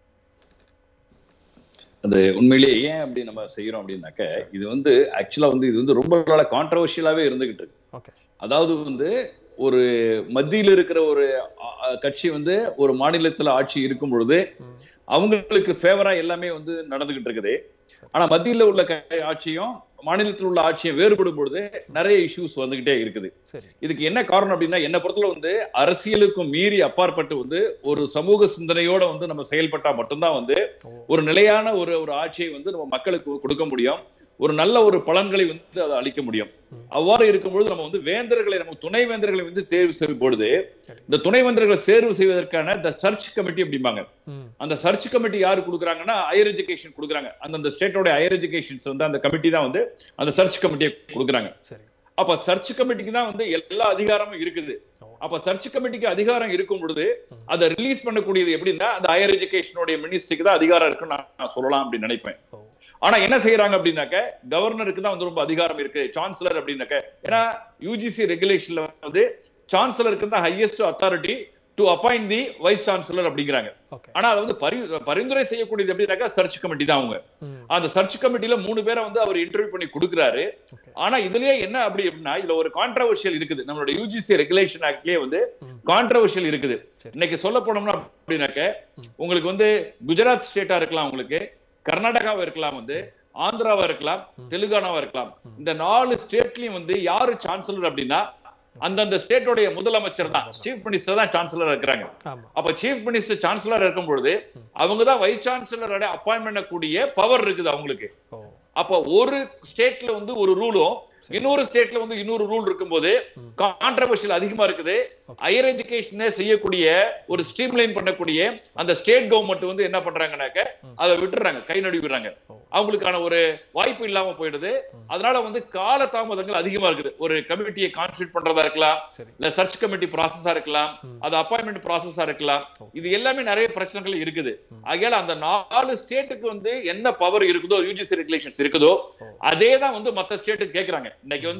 அது உண்மையிலேயே ஏன் அப்படி நம்ம செய்யறோம் அப்படின்னாக்க இது வந்து ஆக்சுவலா வந்து இது வந்து ரொம்ப நாள கான்ட்ரவர்ஷியலாவே இருந்துகிட்டு இருக்கு ஓகே அதாவது வந்து ஒரு மத்தியில் இருக்கிற ஒரு அ, அ, கட்சி வந்து ஒரு மாநிலத்துல ஆட்சி இருக்கும் பொழுது ம். அவங்களுக்கு ஃபேவரா எல்லாமே வந்து நடந்துகிட்டு இருக்குது ஆனா மத்தியில உள்ள க- ஆட்சியும் மாநிலத்தில் உள்ள ஆட்சியும் வேறுபடும் பொழுது நிறைய இஷ்யூஸ் வந்துகிட்டே இருக்குது சரி இதுக்கு என்ன காரணம் அப்படின்னா என்ன பொறுத்தல வந்து அரசியலுக்கும் மீறி அப்பாற்பட்டு வந்து ஒரு சமூக சிந்தனையோட வந்து நம்ம செயல்பட்டா மட்டும்தான் வந்து ஓ. ஒரு நிலையான ஒரு ஒரு ஆட்சியை வந்து நம்ம மக்களுக்கு கொடுக்க முடியும் ஒரு நல்ல ஒரு பலன்களை வந்து அதை அளிக்க முடியும் ம். அவ்வாறு இருக்கும்பொழுது நம்ம வந்து வேந்தர்களை நம்ம துணை வேந்தர்களை வந்து தேர்வு செய்யும் பொழுது சரி. இந்த துணை வேந்தர்களை தேர்வு செய்வதற்கான இந்த சர்ச் கமிட்டி அப்படிம்பாங்க ம் அந்த சர்ச் கமிட்டி யாரு கொடுக்குறாங்கன்னா ஹையர் எஜுகேஷன் கொடுக்குறாங்க அந்தந்த ஸ்டேட்டோட ஹையர் எஜுகேஷன்ஸ் வந்து அந்த கமிட்டி தான் வந்து அந்த சர்ச் கமிட்டியை கொடுக்குறாங்க சரி அப்ப சர்ச் கமிட்டிக்கு தான் வந்து எல்லா அதிகாரமும் இருக்குது ஓ. அப்ப சர்ச் கமிட்டிக்கு அதிகாரம் இருக்கும் பொழுது ம். அதை ரிலீஸ் பண்ணக்கூடியது எப்படின்னா அந்த ஹையர் எஜுகேஷனோட மினிஸ்ட்ரிக்கு தான் அதிகாரம் இருக்குன்னு நான் நான் சொல்லலாம் அப்படின்னு நினைப்பேன் ஓ ஆனா என்ன செய்யறாங்க அப்படின்னாக்க கவர்னருக்கு தான் வந்து ரொம்ப அதிகாரம் இருக்கு சான்சலர் அப்படின்னாக்க ஏன்னா யூஜிசி ரெகுலேஷன்ல வந்து சான்சலருக்கு தான் highest authority to appoint the vice chancellor அப்படிங்கிறாங்க ஓகே ஆனா அதை வந்து பரி பரிந்துரை செய்யக்கூடியது எப்படின்னாக்கா சர்ச் கமிட்டி தான் அவங்க ம் அந்த சர்ச் கமிட்டில மூணு பேரை வந்து அவர் இன்டர்வியூ பண்ணி கொடுக்குறாரு ஓகே ஆனா இதுலயே என்ன அப்படி அப்படின்னா இதுல ஒரு கான்ட்ரவர்ஷியல் இருக்குது நம்மளோட யூஜிசி ரெகுலேஷன் ஆக்ட்லயே வந்து ம். கான்ட்ரவர்ஷியல் இருக்குது சரி. இன்னைக்கு சொல்ல போனோம்னா அப்படின்னாக்க ம். உங்களுக்கு வந்து குஜராத் ஸ்டேட்டா இருக்கலாம் உங்களுக்கு கர்நாடகாவா இருக்கலாம் வந்து ஆந்திராவா இருக்கலாம் ம். தெலுங்கானாவா இருக்கலாம் ம். இந்த நாலு ஸ்டேட்லயும் வந்து யாரு சான்சலர் அப்படின்னா அந்தந்த ஸ்டேட்டோடைய முதலமைச்சர் தான் சீஃப் மினிஸ்டர் தான் சான்சலர் இருக்கிறாங்க ஆமா அப்ப சீஃப் மினிஸ்டர் சான்சலர் இருக்கும் பொழுது ம். அவங்க தான் வைஸ் சான்சலரோட அப்பாயின்மெண்ட் கூடிய பவர் இருக்குது அவங்களுக்கு ஓ அப்ப ஒரு ஸ்டேட்ல வந்து ஒரு ரூலும் இன்னொரு ஸ்டேட்ல வந்து இன்னொரு ரூல் இருக்கும்போது ம். கான்ட்ரவர்ஷியல் அதிகமா இருக்குது Okay. ஹையர் எஜுகேஷனே செய்யக்கூடிய ஒரு ஸ்ட்ரீம்லைன் பண்ணக்கூடிய அந்த ஸ்டேட் கவர்மெண்ட் வந்து என்ன பண்றாங்கனாக்க ம். அதை விட்டுறாங்க கை நடுவிடுறாங்க ஓ. அவங்களுக்கான ஒரு வாய்ப்பு இல்லாம போயிடுது ம். அதனால வந்து கால தாமதங்கள் அதிகமா இருக்குது ஒரு கமிட்டியை கான்ஸ்டியூட் பண்றதா இருக்கலாம் சரி இல்ல சர்ச் கமிட்டி ப்ராசஸா இருக்கலாம் ம். அது அப்பாயின்மெண்ட் ப்ராசஸா இருக்கலாம் Okay. இது எல்லாமே நிறைய பிரச்சனைகள் இருக்குது ம். ஆகையால அந்த நாலு ஸ்டேட்டுக்கு வந்து என்ன பவர் இருக்குதோ யூஜிசி ரெகுலேஷன்ஸ் இருக்குதோ ஓ. அதே தான் வந்து மத்த ஸ்டேட்டுக்கு கேக்குறாங்க இன்னைக்கு வந்து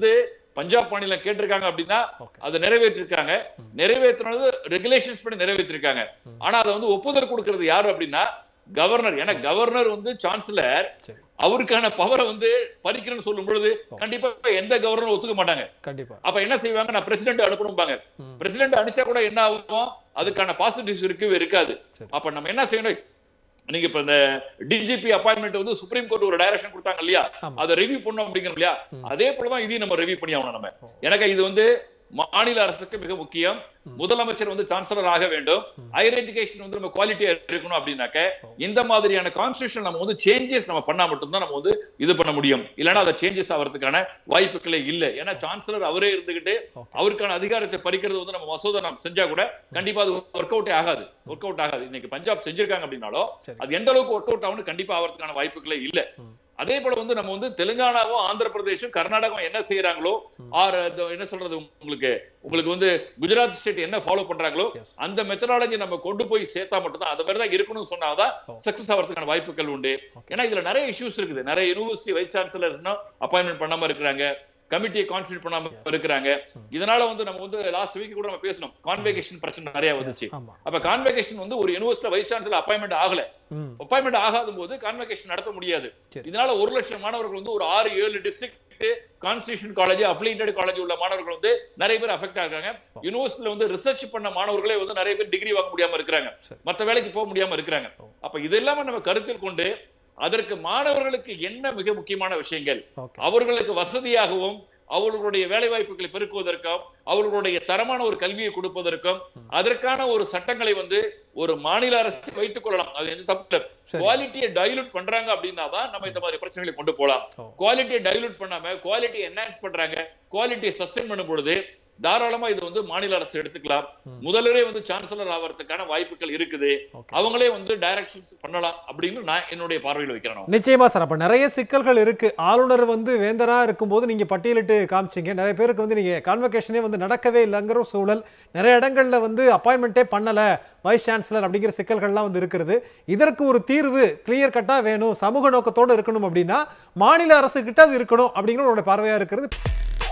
பஞ்சாப் மாநிலம் கேட்டிருக்காங்க அப்படின்னா Okay. அதை நிறைவேற்றிருக்காங்க நிறைவேற்றினது ரெகுலேஷன்ஸ் படி நிறைவேற்றிருக்காங்க ஆனா அதை வந்து ஒப்புதல் கொடுக்கிறது யாரு அப்படின்னா கவர்னர் ஏன்னா கவர்னர் வந்து சான்சலர் சரி அவருக்கான பவரை வந்து பறிக்கிறேன்னு சொல்லும் பொழுது கண்டிப்பா எந்த கவர்னரும் ஒத்துக்க மாட்டாங்க கண்டிப்பா அப்ப என்ன செய்வாங்க நான் பிரசிடென்ட் அனுப்பணும்பாங்க ம். பிரசிடென்ட் அனுப்பிச்சா கூட என்ன ஆகும் அதுக்கான பாசிட்டிவ்ஸ் இருக்கவே இருக்காது சரி. அப்ப நம்ம என்ன செய்யணும் நீங்க இப்ப இந்த டிஜிபி அப்பாயின்மெண்ட் வந்து சுப்ரீம் கோர்ட் ஒரு டைரக்ஷன் கொடுத்தாங்க இல்லையா ஆமா. அதை ரிவ்யூ பண்ணோம் அப்படிங்கிறோம் இல்லையா அதே போலதான் இதையும் நம்ம ரிவ்யூ பண்ணி ஆகணும் நம்ம எனக்கு இது வந்து மாநில அரசுக்கு மிக முக்கியம் முதலமைச்சர் வந்து சான்சலர் ஆக வேண்டும் ஹையர் எஜுகேஷன் வந்து நம்ம குவாலிட்டியா இருக்கணும் அப்படின்னாக்க இந்த மாதிரியான கான்ஸ்டியூஷன் நம்ம வந்து சேஞ்சஸ் நம்ம பண்ணா மட்டும்தான் நம்ம வந்து இது பண்ண முடியும் இல்லைன்னா அதை சேஞ்சஸ் ஆகிறதுக்கான வாய்ப்புகளே இல்ல ஏன்னா சான்சலர் அவரே இருந்துகிட்டு Okay. அவருக்கான அதிகாரத்தை பறிக்கிறது வந்து நம்ம மசோதா நம்ம செஞ்சா கூட கண்டிப்பா அது ஒர்க் அவுட்டே ஆகாது ஒர்க் அவுட் ஆகாது இன்னைக்கு பஞ்சாப் செஞ்சிருக்காங்க அப்படின்னாலும் சரி. அது எந்த அளவுக்கு ஒர்க் அவுட் ஆகும்னு கண்டிப்பா ஆகிறதுக்கான வாய்ப்புகளே இல்ல ம். அதே போல வந்து நம்ம வந்து தெலுங்கானாவும் ஆந்திர பிரதேஷும் கர்நாடகம் என்ன செய்யறாங்களோ ஆர் அது என்ன சொல்றது உங்களுக்கு உங்களுக்கு வந்து குஜராத் ஸ்டேட் என்ன ஃபாலோ பண்றாங்களோ Yes. அந்த மெத்தடாலஜி நம்ம கொண்டு போய் சேர்த்தா மட்டும்தான் அது மாதிரி தான் இருக்கணும்னு சொன்னாதான் Oh. சக்சஸ் ஆகிறதுக்கான வாய்ப்புகள் உண்டு ஏன்னா இதுல நிறைய இஷ்யூஸ் இருக்குது நிறைய யூனிவர்சிட்டி வைஸ் சான்சலர்ஸ்னா அப்பாயின்மெண்ட் பண்ணாம இருக்கிறாங்க கமிட்டியை கான்ஸ்டியூட் பண்ணாம இருக்கிறாங்க இதனால வந்து நம்ம வந்து லாஸ்ட் வீக் கூட நம்ம பேசணும் கான்வெகேஷன் பிரச்சனை நிறைய வந்துச்சு ஆமா அப்ப கான்வெகேஷன் வந்து ஒரு யூனிவர்சிட்டி வைஸ் சான்சலர் அப்பாயின்மெண்ட் ஆகல ம் அப்பாயின்மெண்ட் ஆகாத போது கான்வெகேஷன் நடத்த முடியாது சரி. இதனால ஒரு லட்சம் மாணவர்கள் வந்து ஒரு ஆறு ஏழு district constitution college affiliated college உள்ள மாணவர்கள் வந்து நிறைய பேர் அஃபெக்ட் ஆகுறாங்க யூனிவர்சிட்டியில வந்து ரிசர்ச் பண்ண மாணவர்களே வந்து நிறைய பேர் டிகிரி வாங்க முடியாம இருக்கிறாங்க சரி. மத்த வேலைக்கு போக முடியாம இருக்கிறாங்க அப்ப இதெல்லாம நம்ம கருத்தில் கொண்டு அதற்கு மாணவர்களுக்கு என்ன மிக முக்கியமான விஷயங்கள் ஓகே அவர்களுக்கு வசதியாகவும் அவர்களுடைய வேலை வாய்ப்புகளை பெருக்குவதற்கும் அவர்களுடைய தரமான ஒரு கல்வியை கொடுப்பதற்கும் அதற்கான ஒரு சட்டங்களை வந்து ஒரு மாநில அரசு வைத்துக் கொள்ளலாம் அது எந்த தப்பு இல்லை சரி. குவாலிட்டியை டைலூட் பண்றாங்க அப்படின்னா தான் நம்ம இந்த மாதிரி பிரச்சனைகளை கொண்டு போலாம் ஓ. குவாலிட்டியை டைலூட் பண்ணாம குவாலிட்டியை என்ஹான்ஸ் பண்றாங்க குவாலிட்டியை சஸ்டைன் பண்ணும் பொழுது தாராளமா இது வந்து மாநில அரசு எடுத்துக்கலாம் முதல்வரே வந்து சான்சலர் ஆவறதுக்கான வாய்ப்புகள் இருக்குது Okay. அவங்களே வந்து டைரக்ஷன்ஸ் பண்ணலாம் அப்படின்னு நான் என்னுடைய பார்வையில் வைக்கிறேன் நிச்சயமா சார் அப்ப நிறைய சிக்கல்கள் இருக்கு ஆளுநர் வந்து வேந்தரா இருக்கும்போது நீங்க பட்டியலிட்டு காமிச்சீங்க நிறைய பேருக்கு வந்து நீங்க கான்வெகேஷனே வந்து நடக்கவே இல்லைங்கிற சூழல் நிறைய இடங்கள்ல வந்து அப்பாயின்மெண்ட்டே பண்ணல வைஸ் சான்சலர் அப்படிங்கிற சிக்கல்கள்லாம் வந்து இருக்கிறது இதற்கு ஒரு தீர்வு கிளியர் கட்டா வேணும் சமூக நோக்கத்தோடு இருக்கணும் அப்படின்னா மாநில அரசு கிட்ட அது இருக்கணும் அப்படிங்கிற உங்களோட பார்வையா இருக்கிறது